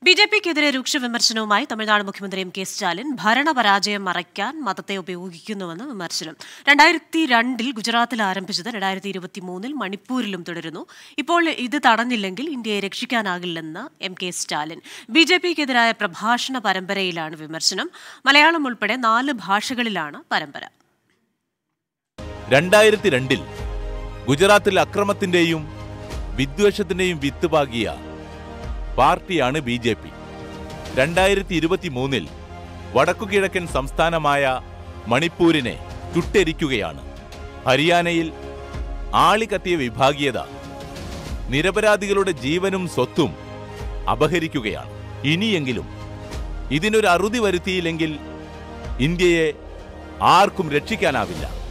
B J പിക്കെതിരെ രൂക്ഷ വിമർശനവുമായി തമിഴ്നാട് മുഖ്യമന്ത്രി എം കെ സ്റ്റാലിൻ ഭരണപരാജയം മറയ്ക്കാൻ മതത്തെ ഉപയോഗിക്കുന്നുവെന്ന് വിമർശനം രണ്ടായിരത്തി രണ്ടിൽ ഗുജറാത്തിൽ ആരംഭിച്ചത് രണ്ടായിരത്തി ഇരുപത്തി മൂന്നിൽ മണിപ്പൂരിലും തുടരുന്നു ഇപ്പോൾ ഇത് തടഞ്ഞില്ലെങ്കിൽ ഇന്ത്യയെ രക്ഷിക്കാനാകില്ലെന്ന് M K Stalin B J പിക്കെതിരായ പ്രഭാഷണ പരമ്പരയിലാണ് വിമർശനം മലയാളം ഉൾപ്പെടെ നാല് ഭാഷകളിലാണ് പരമ്പര രണ്ടായിരത്തി രണ്ടിൽ ഗുജറാത്തിൽ അക്രമത്തിന്റെയും വിദ്വേഷത്തിന്റെയും വിത്ത് പാകിയ പാർട്ടിയാണ് ബി ജെ പി രണ്ടായിരത്തി ഇരുപത്തി മൂന്നിൽ വടക്കുകിഴക്കൻ സംസ്ഥാനമായ മണിപ്പൂരിനെ ചുട്ടെരിക്കുകയാണ് ഹരിയാനയിൽ ആളിക്കത്തിയ വിഭാഗീയത നിരപരാധികളുടെ ജീവനും സ്വത്തും അപഹരിക്കുകയാണ് ഇനിയെങ്കിലും ഇതിനൊരു അറുതി വരുത്തിയില്ലെങ്കിൽ ഇന്ത്യയെ ആർക്കും രക്ഷിക്കാനാവില്ല